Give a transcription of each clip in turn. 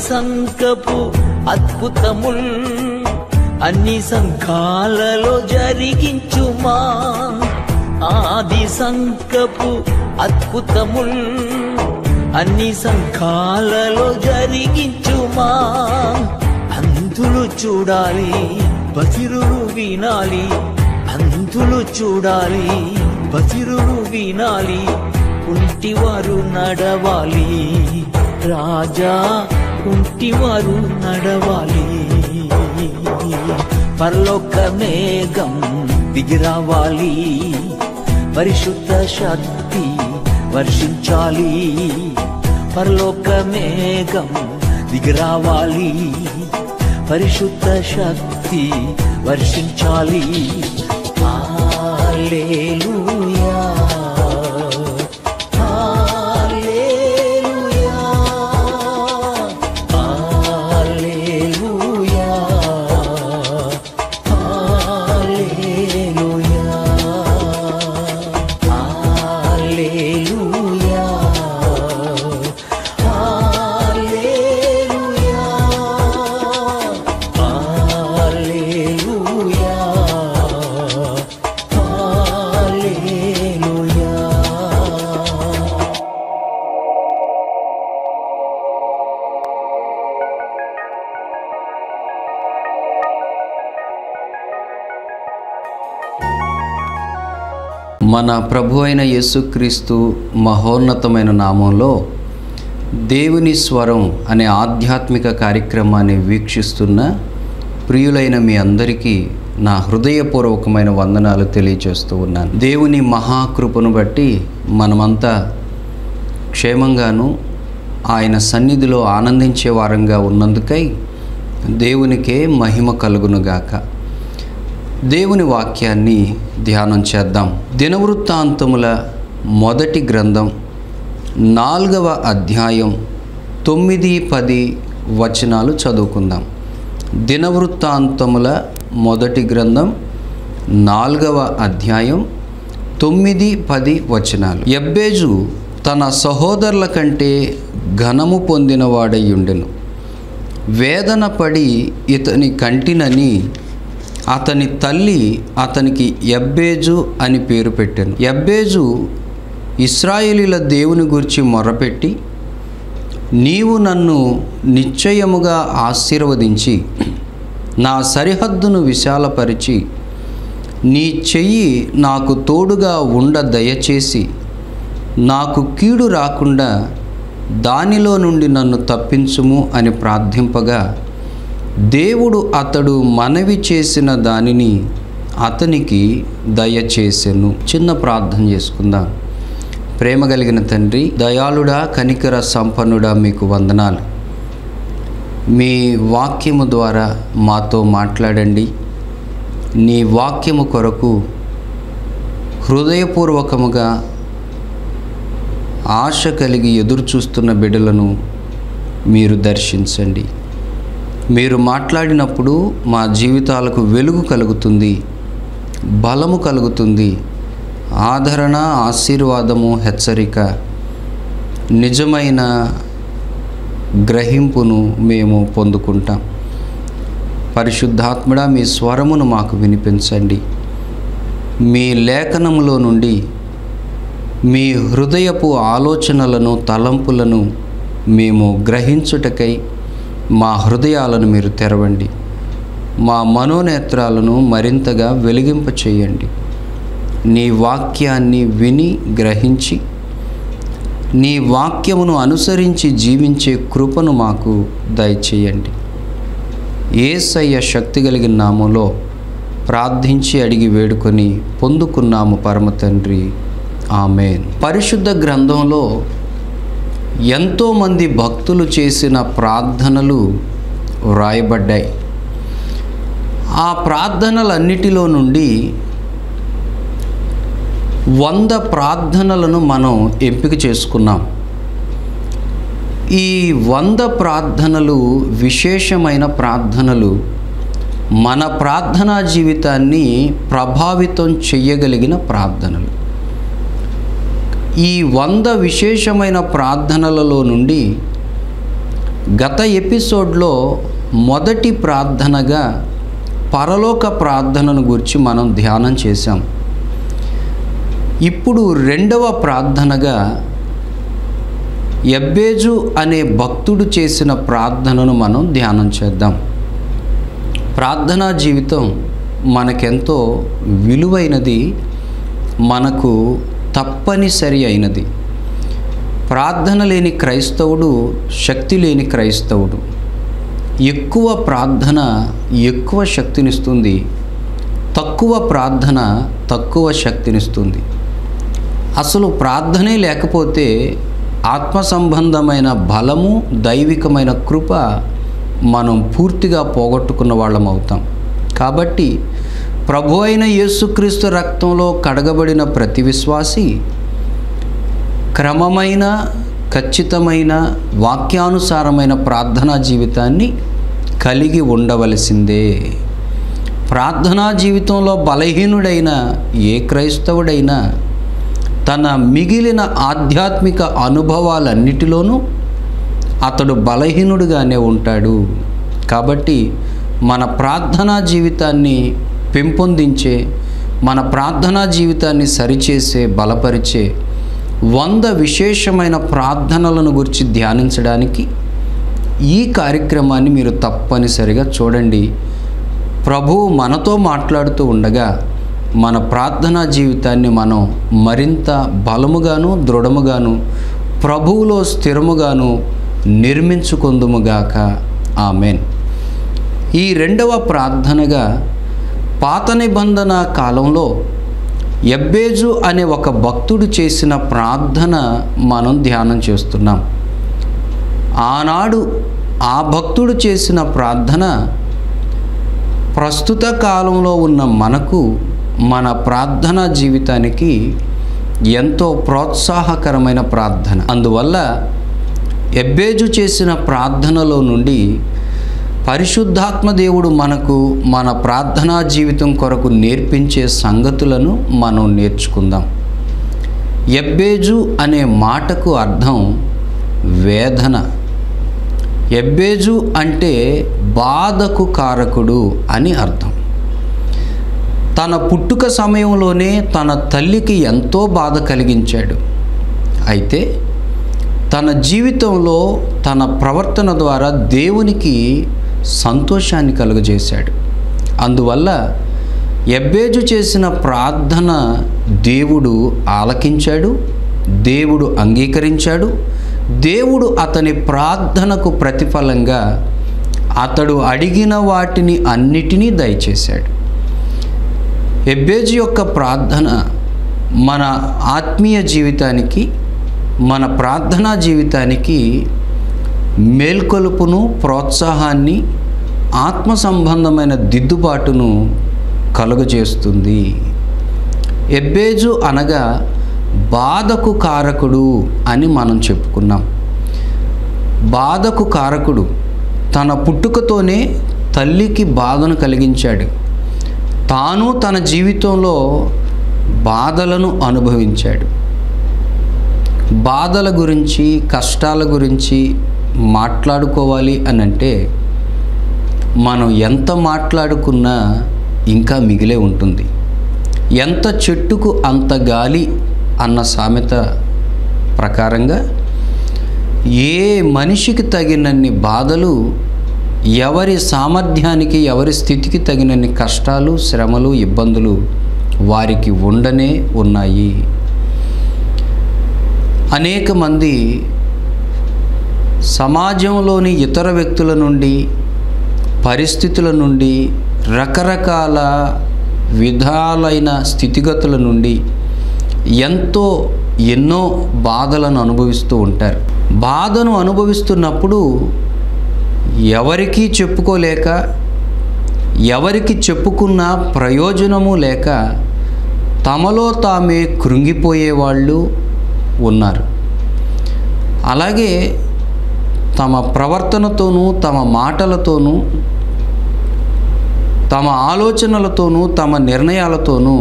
సంకపు అద్భుతముల్ అన్ని సంఘాలలో జరిగించుమా ఆది సంకపు అద్భుతముల్ అన్ని సంఘాలలో జరిగించుమా అంతులు చూడాలి బసిరులు వినాలి అంతులు చూడాలి బసిరులు వినాలి కుంటివారు నడవాలి రాజా కుంటివారు నడవాలి పరలోక మేఘం దిగిరావాలి పరిశుద్ధ శక్తి వర్షించాలి పరలోక మేఘం దిగిరావాలి పరిశుద్ధ శక్తి వర్షించాలి హల్లెలూయా హల్లెలూయా హల్లెలూయా హల్లెలూయా హల్లెలూయా హల్లెలూయా హల్లెలూయా హల్లెలూయా మన ప్రభు అయిన యేసుక్రీస్తు మహోన్నతమైన నామంలో దేవుని స్వరం అనే ఆధ్యాత్మిక కార్యక్రమాన్ని వీక్షిస్తున్న ప్రియులైన మీ అందరికీ నా హృదయపూర్వకమైన వందనాలు తెలియజేస్తూ ఉన్నాను దేవుని మహాకృపను బట్టి మనమంతా క్షేమంగాను ఆయన సన్నిధిలో ఆనందించే వారంగా ఉన్నందుకై దేవునికే మహిమ కలుగునుగాక దేవుని వాక్యాన్ని ధ్యానం చేద్దాం దినవృత్తాంతముల మొదటి గ్రంథం నాలుగవ అధ్యాయం తొమ్మిది పది వచనాలు చదువుకుందాం దినవృత్తాంతముల మొదటి గ్రంథం నాలుగవ అధ్యాయం తొమ్మిది పది వచనాలు ఎబ్బేజు తన సహోదరుల కంటే ఘనము పొందినవాడై ఉండెను వేదన పడి ఇతని కంటినని అతని తల్లి అతనికి ఎబ్బేజు అని పేరు పెట్టాను ఎబ్బేజు ఇస్రాయేలీల దేవుని గురించి మొరపెట్టి నీవు నన్ను నిశ్చయముగా ఆశీర్వదించి నా సరిహద్దును విశాలపరిచి నీ చెయ్యి నాకు తోడుగా ఉండ దయచేసి నాకు కీడు రాకుండా దానిలో నుండి నన్ను తప్పించుము అని ప్రార్థింపగా దేవుడు అతడు మనవి చేసిన దానిని అతనికి దయచేసెను చిన్న ప్రార్థన చేసుకుందాం ప్రేమ కలిగిన తండ్రి దయాళుడా కనికర సంపన్నుడా మీకు వందనాలు మీ వాక్యము ద్వారా మాతో మాట్లాడండి నీ వాక్యము కొరకు హృదయపూర్వకముగా ఆశ కలిగి ఎదురు చూస్తున్న బిడ్డలను మీరు దర్శించండి మీరు మాట్లాడినప్పుడు మా జీవితాలకు వెలుగు కలుగుతుంది బలము కలుగుతుంది ఆదరణ ఆశీర్వాదము హెచ్చరిక నిజమైన గ్రహింపును మేము పొందుకుంటాం పరిశుద్ధాత్మడా మీ స్వరమును మాకు వినిపించండి మీ లేఖనములో నుండి మీ హృదయపు ఆలోచనలను తలంపులను మేము గ్రహించుటకై మా హృదయాలను మీరు తెరవండి మా మనోనేత్రాలను మరింతగా వెలిగింప చేయండి నీ వాక్యాన్ని విని గ్రహించి నీ వాక్యమును అనుసరించి జీవించే కృపను మాకు దయచేయండి ఏసయ్య శక్తి కలిగిన నామంలో ప్రార్థించి అడిగి వేడుకొని పొందుకున్నాము పరమ తండ్రి ఆమెన్ పరిశుద్ధ గ్రంథంలో ఎంతోమంది భక్తులు చేసిన ప్రార్థనలు వ్రాయబడ్డాయి ఆ ప్రార్థనలన్నిటిలో నుండి వంద ప్రార్థనలను మనం ఎంపిక చేసుకున్నాం ఈ వంద ప్రార్థనలు విశేషమైన ప్రార్థనలు మన ప్రార్థనా జీవితాన్ని ప్రభావితం చెయ్యగలిగిన ప్రార్థనలు ఈ వంద విశేషమైన ప్రార్థనలలో నుండి గత ఎపిసోడ్లో మొదటి ప్రార్థనగా పరలోక ప్రార్థనను గురించి మనం ధ్యానం చేశాం ఇప్పుడు రెండవ ప్రార్థనగా ఎబ్బేజు అనే భక్తుడు చేసిన ప్రార్థనను మనం ధ్యానం చేద్దాం ప్రార్థనా జీవితం మనకెంతో విలువైనది మనకు తప్పనిసరి అయినది ప్రార్థన లేని క్రైస్తవుడు శక్తి లేని క్రైస్తవుడు ఎక్కువ ప్రార్థన ఎక్కువ శక్తినిస్తుంది తక్కువ ప్రార్థన తక్కువ శక్తినిస్తుంది అసలు ప్రార్థనే లేకపోతే ఆత్మ సంబంధమైన బలము దైవికమైన కృప మనం పూర్తిగా పోగొట్టుకున్న వాళ్ళం అవుతాం కాబట్టి ప్రభు అయిన యేసుక్రీస్తు రక్తంలో కడగబడిన ప్రతి విశ్వాసి క్రమమైన ఖచ్చితమైన వాక్యానుసారమైన ప్రార్థనా జీవితాన్ని కలిగి ఉండవలసిందే ప్రార్థనా జీవితంలో బలహీనుడైన ఏ క్రైస్తవుడైనా తన మిగిలిన ఆధ్యాత్మిక అనుభవాలన్నిటిలోనూ అతడు బలహీనుడిగానే ఉంటాడు కాబట్టి మన ప్రార్థనా జీవితాన్ని పెంపొందించే మన ప్రార్థనా జీవితాన్ని సరిచేసే బలపరిచే వంద విశేషమైన ప్రార్థనలను గురించి ధ్యానించడానికి ఈ కార్యక్రమాన్ని మీరు తప్పనిసరిగా చూడండి ప్రభువు మనతో మాట్లాడుతూ ఉండగా మన ప్రార్థనా జీవితాన్ని మనం మరింత బలముగాను దృఢముగాను ప్రభువులో స్థిరముగాను నిర్మించుకొందుముగాక ఆమెన్ ఈ రెండవ ప్రార్థనగా పాత నిబంధన కాలంలో ఎబ్బేజు అనే ఒక భక్తుడు చేసిన ప్రార్థన మనం ధ్యానం చేస్తున్నాం ఆనాడు ఆ భక్తుడు చేసిన ప్రార్థన ప్రస్తుత కాలంలో ఉన్న మనకు మన ప్రార్థనా జీవితానికి ఎంతో ప్రోత్సాహకరమైన ప్రార్థన అందువల్ల ఎబ్బేజు చేసిన ప్రార్థనలో నుండి పరిశుద్ధాత్మ దేవుడు మనకు మన ప్రార్థనా జీవితం కొరకు నేర్పించే సంగతులను మనం నేర్చుకుందాం ఎబ్బేజు అనే మాటకు అర్థం వేదన ఎబ్బేజు అంటే బాధకు కారకుడు అని అర్థం తన పుట్టుక సమయంలోనే తన తల్లికి ఎంతో బాధ కలిగించాడు అయితే తన జీవితంలో తన ప్రవర్తన ద్వారా దేవునికి సంతోషాన్ని కలుగజేశాడు అందువల్ల ఎబ్బేజు చేసిన ప్రార్థన దేవుడు ఆలకించాడు దేవుడు అంగీకరించాడు దేవుడు అతని ప్రార్థనకు ప్రతిఫలంగా అతడు అడిగిన వాటిని అన్నిటినీ దయచేశాడు ఎబ్బేజు యొక్క ప్రార్థన మన ఆత్మీయ జీవితానికి మన ప్రార్థనా జీవితానికి మేల్కొలుపును ప్రోత్సాహాన్ని ఆత్మ సంబంధమైన దిద్దుబాటును కలుగజేస్తుంది ఎబ్బేజు అనగా బాధకు కారకుడు అని మనం చెప్పుకున్నాం బాధకు కారకుడు తన పుట్టుకతోనే తల్లికి బాధను కలిగించాడు తాను తన జీవితంలో బాధలను అనుభవించాడు బాధల గురించి కష్టాల గురించి మాట్లాడుకోవాలి అని అంటే మనం ఎంత మాట్లాడుకున్నా ఇంకా మిగిలే ఉంటుంది ఎంత చెట్టుకు అంత గాలి అన్న సామెత ప్రకారంగా ఏ మనిషికి తగినన్ని బాధలు ఎవరి సామర్థ్యానికి ఎవరి స్థితికి తగినన్ని కష్టాలు శ్రమలు ఇబ్బందులు వారికి ఉండనే ఉన్నాయి అనేక మంది సమాజంలోని ఇతర వ్యక్తుల నుండి పరిస్థితుల నుండి రకరకాల విధాలైన స్థితిగతుల నుండి ఎంతో ఎన్నో బాధలను అనుభవిస్తూ ఉంటారు బాధను అనుభవిస్తున్నప్పుడు ఎవరికీ చెప్పుకోలేక ఎవరికి చెప్పుకున్న ప్రయోజనము లేక తమలో తామే కృంగిపోయేవాళ్ళు ఉన్నారు అలాగే తమ ప్రవర్తనతోనూ తమ మాటలతోనూ తమ ఆలోచనలతోనూ తమ నిర్ణయాలతోనూ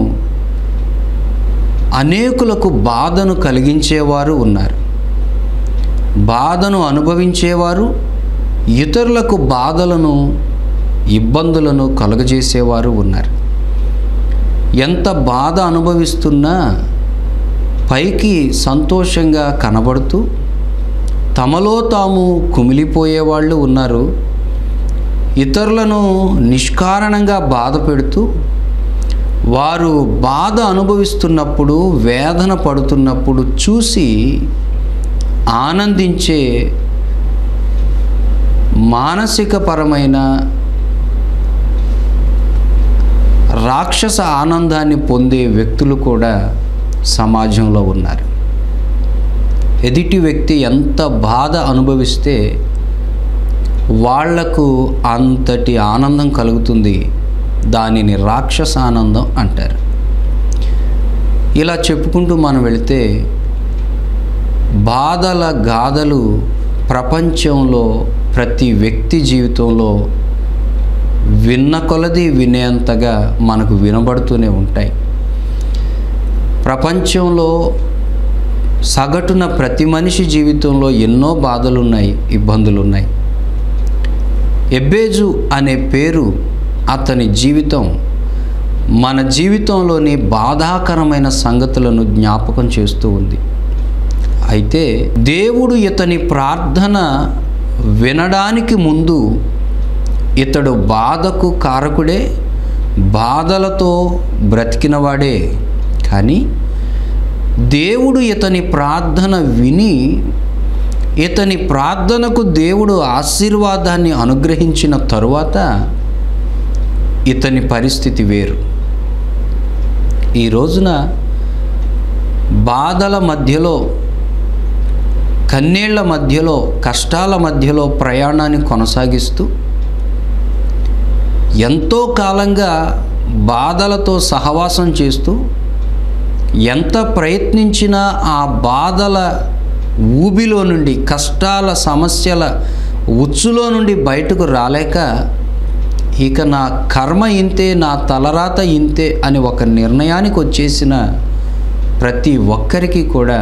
అనేకులకు బాధను కలిగించేవారు ఉన్నారు బాధను అనుభవించేవారు ఇతరులకు బాధలను ఇబ్బందులను కలుగజేసేవారు ఉన్నారు ఎంత బాధ అనుభవిస్తున్నా పైకి సంతోషంగా కనబడుతూ తమలో తాము కుమిలిపోయేవాళ్ళు ఉన్నారు ఇతరులను నిష్కారణంగా బాధ పెడుతూ వారు బాధ అనుభవిస్తున్నప్పుడు వేదన పడుతున్నప్పుడు చూసి ఆనందించే మానసికపరమైన రాక్షస ఆనందాన్ని పొందే వ్యక్తులు కూడా సమాజంలో ఉన్నారు ఎదుటి వ్యక్తి ఎంత బాధ అనుభవిస్తే వాళ్లకు అంతటి ఆనందం కలుగుతుంది దానిని రాక్షస ఆనందం అంటారు ఇలా చెప్పుకుంటూ మనం వెళితే బాధల గాథలు ప్రపంచంలో ప్రతి వ్యక్తి జీవితంలో విన్న కొలది వినేంతగా మనకు వినబడుతూనే ఉంటాయి ప్రపంచంలో సగటున ప్రతి మనిషి జీవితంలో ఎన్నో బాధలు ఉన్నాయి ఇబ్బందులు ఉన్నాయి ఎబ్బేజు అనే పేరు అతని జీవితం మన జీవితంలోని బాధాకరమైన సంగతులను జ్ఞాపకం చేస్తూ ఉంది అయితే దేవుడు ఇతని ప్రార్థన వినడానికి ముందు ఇతడు బాధకు కారకుడే బాధలతో బ్రతికినవాడే కానీ దేవుడు ఇతని ప్రార్థన విని ఇతని ప్రార్థనకు దేవుడు ఆశీర్వాదాన్ని అనుగ్రహించిన తరువాత ఇతని పరిస్థితి వేరు ఈ రోజున బాధల మధ్యలో కన్నీళ్ల మధ్యలో కష్టాల మధ్యలో ప్రయాణాన్ని కొనసాగిస్తూ ఎంతో కాలంగా బాధలతో సహవాసం చేస్తూ ఎంత ప్రయత్నించినా ఆ బాధల ఊబిలో నుండి కష్టాల సమస్యల ఉచ్చులో నుండి బయటకు రాలేక ఇక నా కర్మ ఇంతే నా తలరాత ఇంతే అని ఒక నిర్ణయానికి వచ్చేసిన ప్రతి ఒక్కరికి కూడా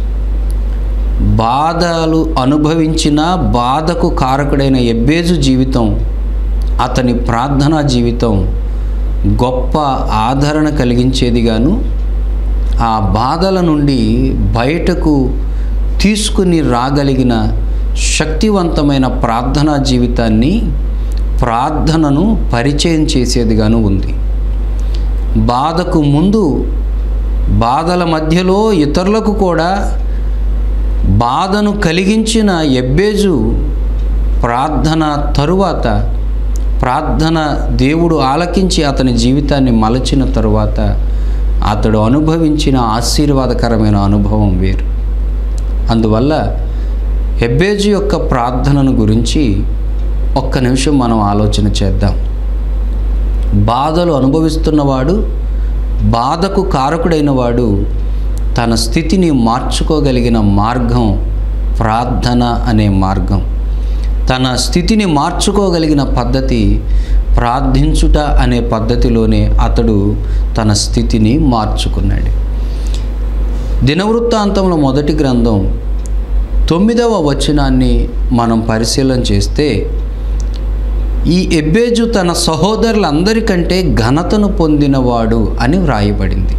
బాధలు అనుభవించిన బాధకు కారకుడైన ఎబ్బేజు జీవితం అతని ప్రార్థనా జీవితం గొప్ప ఆదరణ కలిగించేదిగాను ఆ బాధల నుండి బయటకు తీసుకుని రాగలిగిన శక్తివంతమైన ప్రార్థనా జీవితాన్ని ప్రార్థనను పరిచయం చేసేదిగాను ఉంది బాధకు ముందు బాధల మధ్యలో ఇతరులకు కూడా బాధను కలిగించిన ఎబ్బేజు ప్రార్థన తరువాత ప్రార్థన దేవుడు ఆలకించి అతని జీవితాన్ని మలచిన తరువాత అతడు అనుభవించిన ఆశీర్వాదకరమైన అనుభవం వేరు అందువల్ల హెబ్బేజు యొక్క ప్రార్థనను గురించి ఒక్క నిమిషం మనం ఆలోచన చేద్దాం బాధలు అనుభవిస్తున్నవాడు బాధకు కారకుడైన వాడు తన స్థితిని మార్చుకోగలిగిన మార్గం ప్రార్థన అనే మార్గం తన స్థితిని మార్చుకోగలిగిన పద్ధతి ప్రార్థించుట అనే పద్ధతిలోనే అతడు తన స్థితిని మార్చుకున్నాడు దినవృత్తాంతంలో మొదటి గ్రంథం తొమ్మిదవ వచనాన్ని మనం పరిశీలన చేస్తే ఈ ఎబ్బేజు తన సహోదరులందరికంటే ఘనతను పొందినవాడు అని వ్రాయబడింది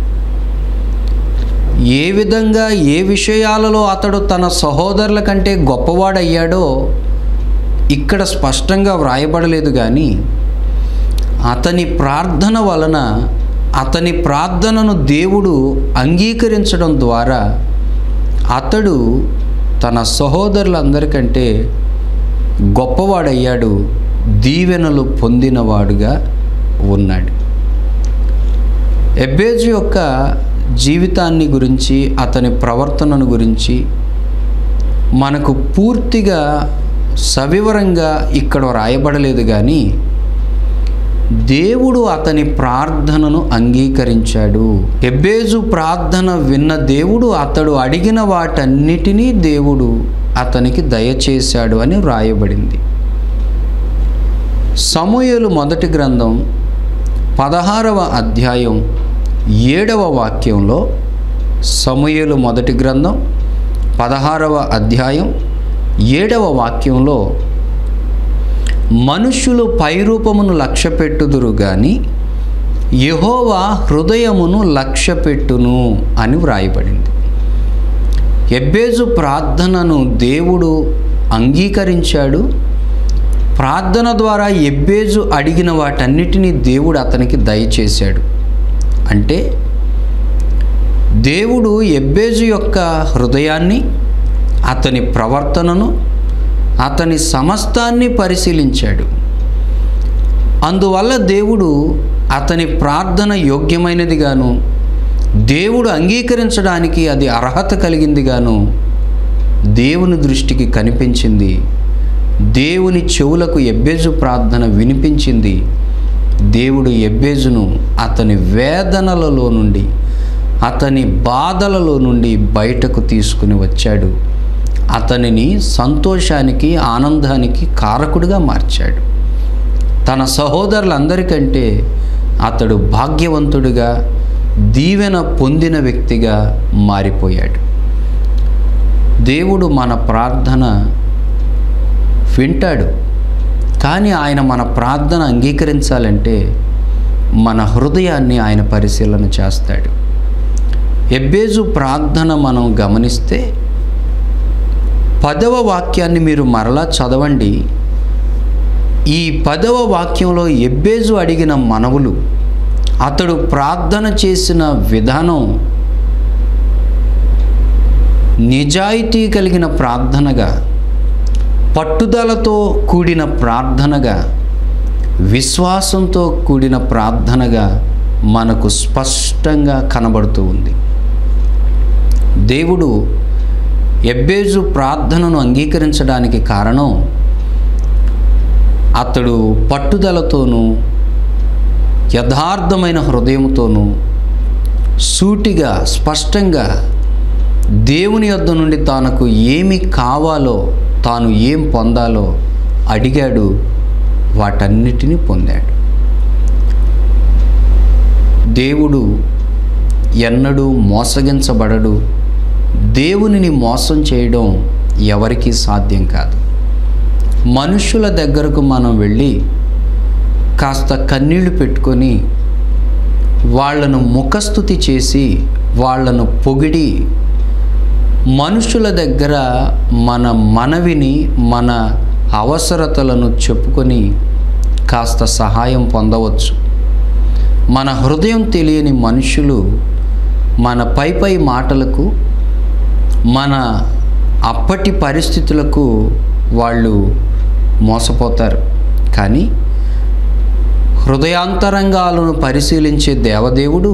ఏ విధంగా ఏ విషయాలలో అతడు తన సహోదరుల కంటే గొప్పవాడయ్యాడో ఇక్కడ స్పష్టంగా వ్రాయబడలేదు కానీ అతని ప్రార్థన వలన అతని ప్రార్థనను దేవుడు అంగీకరించడం ద్వారా అతడు తన సహోదరులందరికంటే గొప్పవాడయ్యాడు దీవెనలు పొందినవాడుగా ఉన్నాడు ఎబ్బేజు యొక్క జీవితాన్ని గురించి అతని ప్రవర్తనను గురించి మనకు పూర్తిగా సవివరంగా ఇక్కడ రాయబడలేదు కానీ దేవుడు అతని ప్రార్థనను అంగీకరించాడు ఎబ్బేజు ప్రార్థన విన్న దేవుడు అతడు అడిగిన వాటన్నిటినీ దేవుడు అతనికి దయచేశాడు అని వ్రాయబడింది సమూయేలు మొదటి గ్రంథం పదహారవ అధ్యాయం ఏడవ వాక్యంలో సమూయేలు మొదటి గ్రంథం పదహారవ అధ్యాయం ఏడవ వాక్యంలో మనుష్యులు పైరూపమును లక్ష్య పెట్టుదురు గాని యెహోవా హృదయమును లక్ష్య పెట్టును అని వ్రాయబడింది ఎబ్బేజు ప్రార్థనను దేవుడు అంగీకరించాడు ప్రార్థన ద్వారా ఎబ్బేజు అడిగిన వాటన్నిటినీ దేవుడు అతనికి దయచేశాడు అంటే దేవుడు ఎబ్బేజు యొక్క హృదయాన్ని అతని ప్రవర్తనను అతని సమస్తాన్ని పరిశీలించాడు అందువల్ల దేవుడు అతని ప్రార్థన యోగ్యమైనదిగాను దేవుడు అంగీకరించడానికి అది అర్హత కలిగిందిగాను దేవుని దృష్టికి కనిపించింది దేవుని చెవులకు ఎబ్బేజు ప్రార్థన వినిపించింది దేవుడు ఎబ్బేజును అతని వేదనలలో నుండి అతని బాధలలో నుండి బయటకు తీసుకుని వచ్చాడు అతనిని సంతోషానికి ఆనందానికి కారకుడిగా మార్చాడు తన సహోదరులందరికంటే అతడు భాగ్యవంతుడిగా దీవెన పొందిన వ్యక్తిగా మారిపోయాడు దేవుడు మన ప్రార్థన వింటాడు కానీ ఆయన మన ప్రార్థన అంగీకరించాలంటే మన హృదయాన్ని ఆయన పరిశీలన చేస్తాడు ఎబ్బేజు ప్రార్థన మనం గమనిస్తే పదవ వాక్యాన్ని మీరు మరలా చదవండి ఈ పదవ వాక్యంలో ఎబ్బేజు అడిగిన మనవులు అతడు ప్రార్థన చేసిన విధానం నిజాయితీ కలిగిన ప్రార్థనగా పట్టుదలతో కూడిన ప్రార్థనగా విశ్వాసంతో కూడిన ప్రార్థనగా మనకు స్పష్టంగా కనబడుతూ ఉంది దేవుడు ఎబ్బేజు ప్రార్థనను అంగీకరించడానికి కారణం అతడు పట్టుదలతోనూ యథార్థమైన హృదయంతోనూ సూటిగా స్పష్టంగా దేవుని యొద్ద నుండి తనకు ఏమి కావాలో తాను ఏం పొందాలో అడిగాడు వాటన్నిటినీ పొందాడు దేవుడు ఎన్నడూ మోసగించబడడు దేవునిని మోసం చేయడం ఎవరికీ సాధ్యం కాదు మనుషుల దగ్గరకు మనం వెళ్ళి కాస్త కన్నీళ్లు పెట్టుకొని వాళ్ళను ముఖస్థుతి చేసి వాళ్ళను పొగిడి మనుషుల దగ్గర మన మనవిని మన అవసరతలను చెప్పుకొని కాస్త సహాయం పొందవచ్చు మన హృదయం తెలియని మనుషులు మన పై పై మాటలకు మన అప్పటి పరిస్థితులకు వాళ్ళు మోసపోతారు కానీ హృదయాంతరంగాలను పరిశీలించే దేవదేవుడు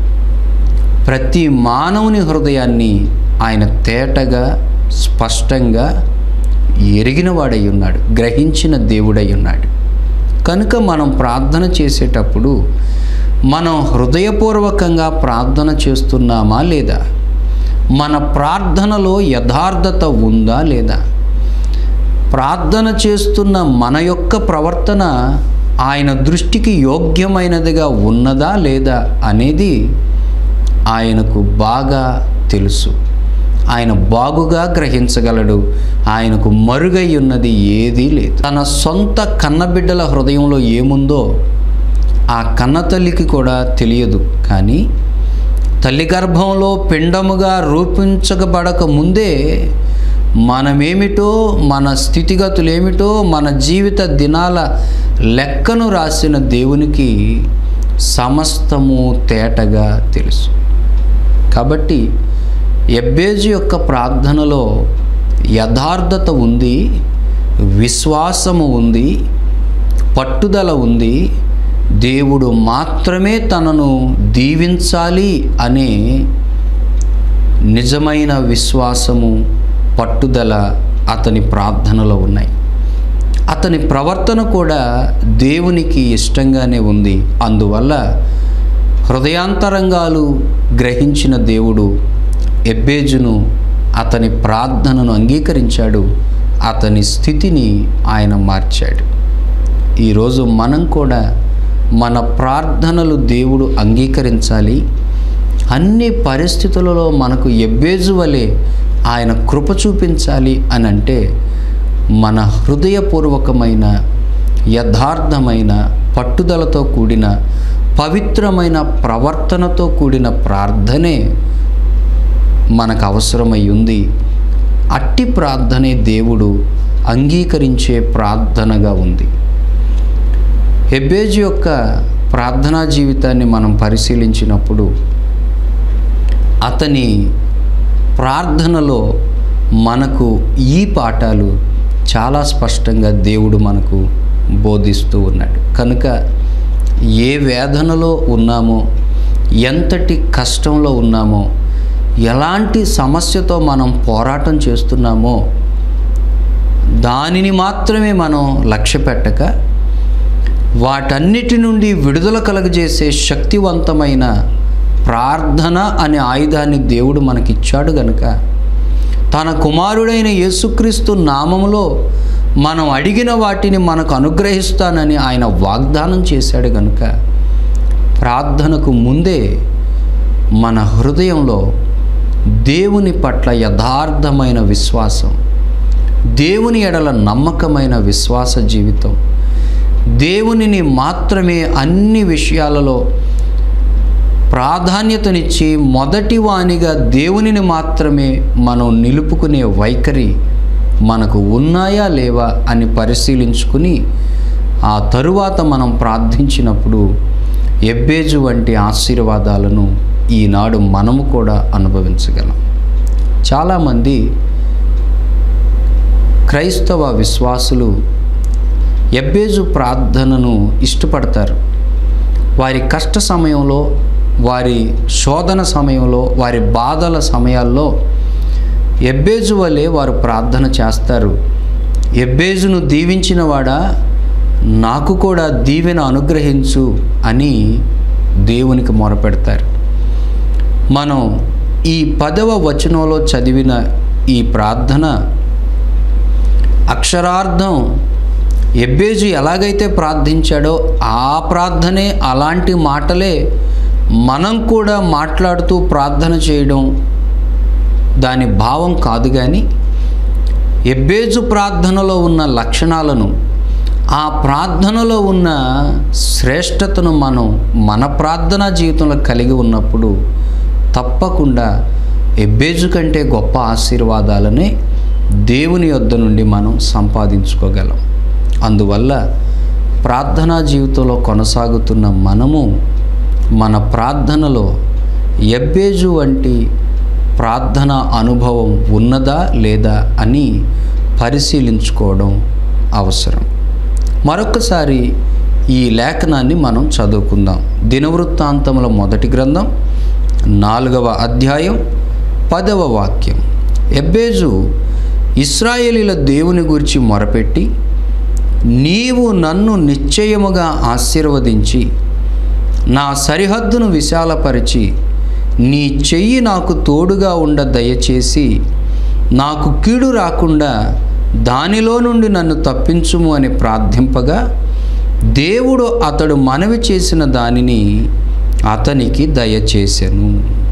ప్రతి మానవుని హృదయాన్ని ఆయన తేటగా స్పష్టంగా ఎరిగినవాడై ఉన్నాడు గ్రహించిన దేవుడై ఉన్నాడు కనుక మనం ప్రార్థన చేసేటప్పుడు మనం హృదయపూర్వకంగా ప్రార్థన చేస్తున్నామా లేదా మన ప్రార్థనలో యథార్థత ఉందా లేదా ప్రార్థన చేస్తున్న మన యొక్క ప్రవర్తన ఆయన దృష్టికి యోగ్యమైనదిగా ఉన్నదా లేదా అనేది ఆయనకు బాగా తెలుసు ఆయన బాగుగా గ్రహించగలడు ఆయనకు మరుగై ఉన్నది ఏదీ లేదు తన సొంత కన్నబిడ్డల హృదయంలో ఏముందో ఆ కన్న తల్లికి కూడా తెలియదు కానీ తల్లి గర్భంలో పిండముగా రూపించబడక ముందే మనమేమిటో మన స్థితిగతులు ఏమిటో మన జీవిత దినాల లెక్కను రాసిన దేవునికి సమస్తము తేటగా తెలుసు కాబట్టి ఎబ్బేజు యొక్క ప్రార్థనలో యథార్థత ఉంది విశ్వాసము ఉంది పట్టుదల ఉంది దేవుడు మాత్రమే తనను దీవించాలి అనే నిజమైన విశ్వాసము పట్టుదల అతని ప్రార్థనలో ఉన్నాయి అతని ప్రవర్తన కూడా దేవునికి ఇష్టంగానే ఉంది అందువల్ల హృదయాంతరంగాలు గ్రహించిన దేవుడు ఎబ్బేజును అతని ప్రార్థనను అంగీకరించాడు అతని స్థితిని ఆయన మార్చాడు ఈరోజు మనం కూడా మన ప్రార్థనలు దేవుడు అంగీకరించాలి అన్ని పరిస్థితులలో మనకు ఎబ్బేజు వలె ఆయన కృప చూపించాలి అని అంటే మన హృదయపూర్వకమైన యథార్థమైన పట్టుదలతో కూడిన పవిత్రమైన ప్రవర్తనతో కూడిన ప్రార్థనే మనకు అవసరమై ఉంది అట్టి ప్రార్థనే దేవుడు అంగీకరించే ప్రార్థనగా ఉంది హెబేజ్ యొక్క ప్రార్థనా జీవితాన్ని మనం పరిశీలించినప్పుడు అతని ప్రార్థనలో మనకు ఈ పాఠాలు చాలా స్పష్టంగా దేవుడు మనకు బోధిస్తూ ఉన్నాడు కనుక ఏ వేదనలో ఉన్నామో ఎంతటి కష్టంలో ఉన్నామో ఎలాంటి సమస్యతో మనం పోరాటం చేస్తున్నామో దానిని మాత్రమే మనం లక్ష్య పెట్టక వాటన్నిటి నుండి విడుదల కలగజేసే శక్తివంతమైన ప్రార్థన అనే ఆయుధాన్ని దేవుడు మనకిచ్చాడు గనుక తన కుమారుడైన యేసుక్రీస్తు నామములో మనం అడిగిన వాటిని మనకు అనుగ్రహిస్తానని ఆయన వాగ్దానం చేశాడు గనుక ప్రార్థనకు ముందే మన హృదయంలో దేవుని పట్ల యథార్థమైన విశ్వాసం దేవుని ఎడల నమ్మకమైన విశ్వాస జీవితం దేవునిని మాత్రమే అన్ని విషయాలలో ప్రాధాన్యతనిచ్చి మొదటి వానిగా దేవునిని మాత్రమే మనం నిలుపుకునే వైఖరి మనకు ఉన్నాయా లేవా అని పరిశీలించుకుని ఆ తరువాత మనం ప్రార్థించినప్పుడు ఎబ్బేజు వంటి ఆశీర్వాదాలను ఈనాడు మనము కూడా అనుభవించగలం చాలామంది క్రైస్తవ విశ్వాసులు ఎబ్బేజు ప్రార్థనను ఇష్టపడతారు వారి కష్ట సమయంలో వారి శోధన సమయంలో వారి బాధల సమయాల్లో ఎబ్బేజు వలె వారు ప్రార్థన చేస్తారు ఎబ్బేజును దీవించిన వాడా నాకు కూడా దీవెన అనుగ్రహించు అని దేవునికి మొరపెడతారు మనం ఈ పదవ వచనంలో చదివిన ఈ ప్రార్థన అక్షరార్థం ఎబ్బేజు ఎలాగైతే ప్రార్థించాడో ఆ ప్రార్థనే అలాంటి మాటలే మనం కూడా మాట్లాడుతూ ప్రార్థన చేయడం దాని భావం కాదు కానీ ఎబ్బేజు ప్రార్థనలో ఉన్న లక్షణాలను ఆ ప్రార్థనలో ఉన్న శ్రేష్టతను మనం మన ప్రార్థనా జీవితంలో కలిగి ఉన్నప్పుడు తప్పకుండా ఎబ్బేజు కంటే గొప్ప ఆశీర్వాదాలనే దేవుని యొద్ద నుండి మనం సంపాదించుకోగలం అందువల్ల ప్రార్థనా జీవితంలో కొనసాగుతున్న మనము మన ప్రార్థనలో ఎబ్బేజు వంటి ప్రార్థన అనుభవం ఉన్నదా లేదా అని పరిశీలించుకోవడం అవసరం మరొకసారి ఈ లేఖనాన్ని మనం చదువుకుందాం దినవృత్తాంతముల మొదటి గ్రంథం నాలుగవ అధ్యాయం పదవ వాక్యం ఎబ్బేజు ఇస్రాయేలీల దేవుని గురించి మొరపెట్టి నీవు నన్ను నిశ్చయముగా ఆశీర్వదించి నా సరిహద్దును విశాలపరిచి నీ చెయ్యి నాకు తోడుగా ఉండ దయచేసి నాకు కీడు రాకుండా దానిలో నుండి నన్ను తప్పించుము అని ప్రార్థింపగా దేవుడు అతడు మనవి చేసిన దానిని అతనికి దయచేసెను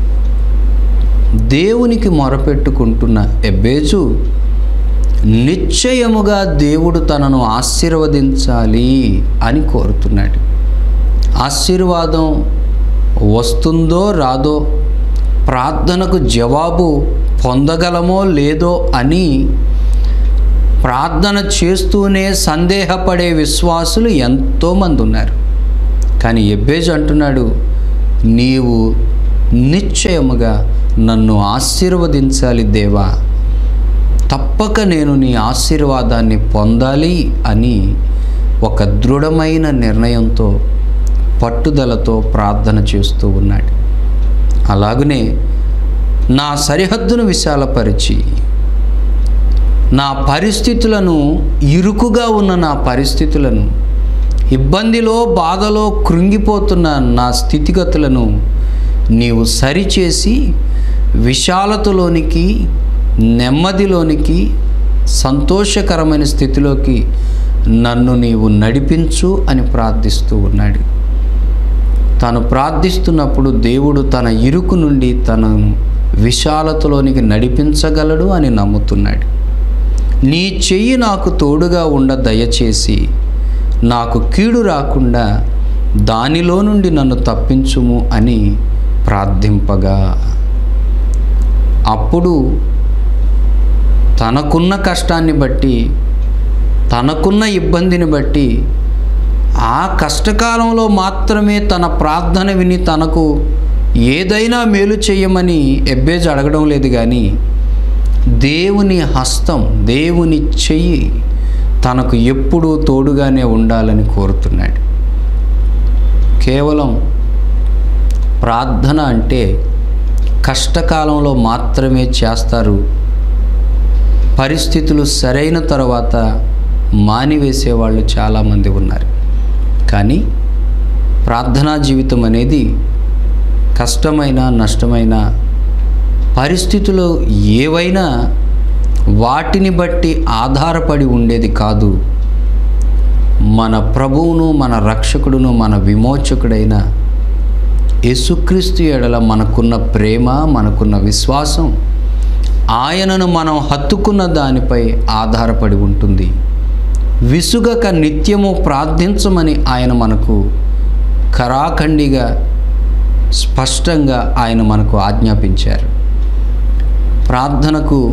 దేవునికి మొరపెట్టుకుంటున్న ఎబ్బేజు నిశ్చయముగా దేవుడు తనను ఆశీర్వదించాలి అని కోరుతున్నాడు ఆశీర్వాదం వస్తుందో రాదో ప్రార్థనకు జవాబు పొందగలమో లేదో అని ప్రార్థన చేస్తూనే సందేహపడే విశ్వాసులు ఎంతోమంది ఉన్నారు కానీ ఎబ్బేజ్ అంటున్నాడు నీవు నిశ్చయముగా నన్ను ఆశీర్వదించాలి దేవా తప్పక నేను నీ ఆశీర్వాదాన్ని పొందాలి అని ఒక దృఢమైన నిర్ణయంతో పట్టుదలతో ప్రార్థన చేస్తూ ఉన్నాడు అలాగనే నా సరిహద్దును విశాలపరిచి నా పరిస్థితులను ఇరుకుగా ఉన్న నా పరిస్థితులను ఇబ్బందిలో బాధలో కృంగిపోతున్న నా స్థితిగతులను నీవు సరిచేసి విశాలతలోనికి నెమ్మదిలోనికి సంతోషకరమైన స్థితిలోకి నన్ను నీవు నడిపించు అని ప్రార్థిస్తూ ఉన్నాడు తాను ప్రార్థిస్తున్నప్పుడు దేవుడు తన ఇరుకు నుండి తనను విశాలతలోనికి నడిపించగలడు అని నమ్ముతున్నాడు నీ చెయ్యి నాకు తోడుగా ఉండ దయచేసి నాకు కీడు రాకుండా దానిలో నుండి నన్ను తప్పించుము అని ప్రార్థింపగా అప్పుడు తనకున్న కష్టాన్ని బట్టి తనకున్న ఇబ్బందిని బట్టి ఆ కష్టకాలంలో మాత్రమే తన ప్రార్థన విని తనకు ఏదైనా మేలు చేయమని ఎబ్బేజ్ అడగడం లేదు కానీ దేవుని హస్తం దేవుని చెయ్యి తనకు ఎప్పుడూ తోడుగానే ఉండాలని కోరుతున్నాడు కేవలం ప్రార్థన అంటే కష్టకాలంలో మాత్రమే చేస్తారు పరిస్థితులు సరైన తర్వాత మానివేసే వాళ్ళు చాలామంది ఉన్నారు కానీ ప్రార్థనా జీవితం అనేది కష్టమైన నష్టమైన పరిస్థితులు ఏవైనా వాటిని బట్టి ఆధారపడి ఉండేది కాదు మన ప్రభువును మన రక్షకుడును మన విమోచకుడైన యేసుక్రీస్తు ఎడల మనకున్న ప్రేమ మనకున్న విశ్వాసం ఆయనను మనం హత్తుకున్న దానిపై ఆధారపడి ఉంటుంది విసుగక నిత్యము ప్రార్థించమని ఆయన మనకు కరాఖండిగా స్పష్టంగా ఆయన మనకు ఆజ్ఞాపించారు ప్రార్థనకు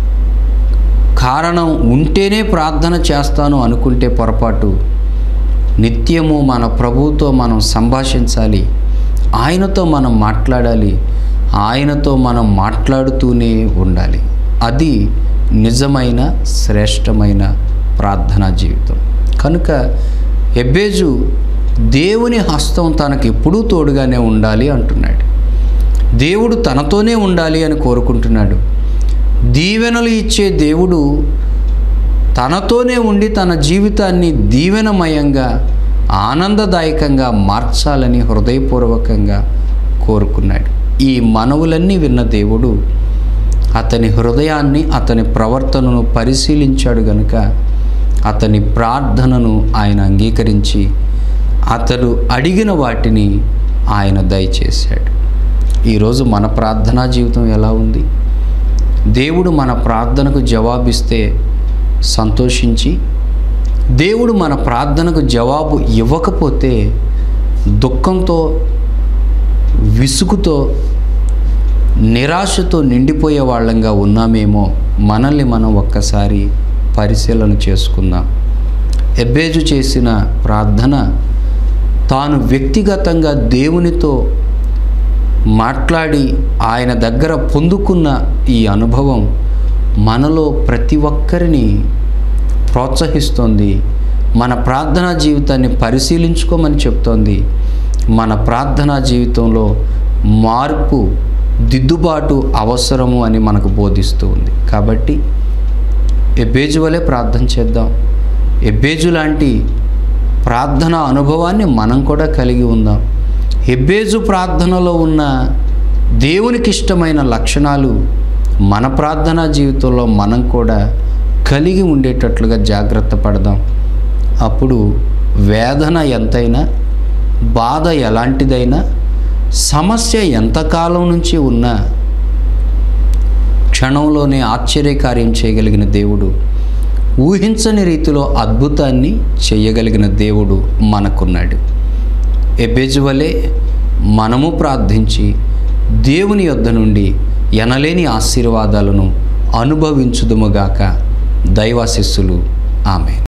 కారణం ఉంటేనే ప్రార్థన చేస్తాను అనుకుంటే పొరపాటు నిత్యము మన ప్రభువుతో మనం సంభాషించాలి ఆయనతో మనం మాట్లాడాలి ఆయనతో మనం మాట్లాడుతూనే ఉండాలి అది నిజమైన శ్రేష్టమైన ప్రార్థనా జీవితం కనుక ఎబ్బేజు దేవుని హస్తం తనకు ఎప్పుడూ తోడుగానే ఉండాలి అంటున్నాడు దేవుడు తనతోనే ఉండాలి అని కోరుకుంటున్నాడు దీవెనలు ఇచ్చే దేవుడు తనతోనే ఉండి తన జీవితాన్ని దీవెనమయంగా ఆనందదాయకంగా మార్చాలని హృదయపూర్వకంగా కోరుకున్నాడు ఈ మనవులన్నీ విన్న దేవుడు అతని హృదయాన్ని అతని ప్రవర్తనను పరిశీలించాడు గనుక అతని ప్రార్థనను ఆయన అంగీకరించి అతడు అడిగిన వాటిని ఆయన దయచేశాడు ఈరోజు మన ప్రార్థనా జీవితం ఎలా ఉంది దేవుడు మన ప్రార్థనకు జవాబిస్తే సంతోషించి దేవుడు మన ప్రార్థనకు జవాబు ఇవ్వకపోతే దుఃఖంతో విసుగుతో నిరాశతో నిండిపోయే వాళ్ళంగా ఉన్నామేమో మనల్ని మనం ఒక్కసారి పరిశీలన చేసుకుందాం ఎబ్బేజు చేసిన ప్రార్థన తాను వ్యక్తిగతంగా దేవునితో మాట్లాడి ఆయన దగ్గర పొందుకున్న ఈ అనుభవం మనలో ప్రతి ఒక్కరిని ప్రోత్సహిస్తోంది మన ప్రార్థనా జీవితాన్ని పరిశీలించుకోమని చెప్తోంది మన ప్రార్థనా జీవితంలో మార్పు దిద్దుబాటు అవసరము అని మనకు బోధిస్తూ ఉంది కాబట్టి ఎబ్బేజు వలె ప్రార్థన చేద్దాం ఎబ్బేజు లాంటి ప్రార్థన అనుభవాన్ని మనం కూడా కలిగి ఉందాం ఎబ్బేజు ప్రార్థనలో ఉన్న దేవునికి ఇష్టమైన లక్షణాలు మన ప్రార్థనా జీవితంలో మనం కూడా కలిగి ఉండేటట్లుగా జాగ్రత్త పడదాం అప్పుడు వేదన ఎంతైనా బాధ ఎలాంటిదైనా సమస్య ఎంతకాలం నుంచి ఉన్నా క్షణంలోనే ఆశ్చర్యకార్యం చేయగలిగిన దేవుడు ఊహించని రీతిలో అద్భుతాన్ని చేయగలిగిన దేవుడు మనకున్నాడు ఎబేజు వలె మనము ప్రార్థించి దేవుని యొద్ద నుండి ఎనలేని ఆశీర్వాదాలను అనుభవించుదుముగాక దైవాశిస్సులు ఆమె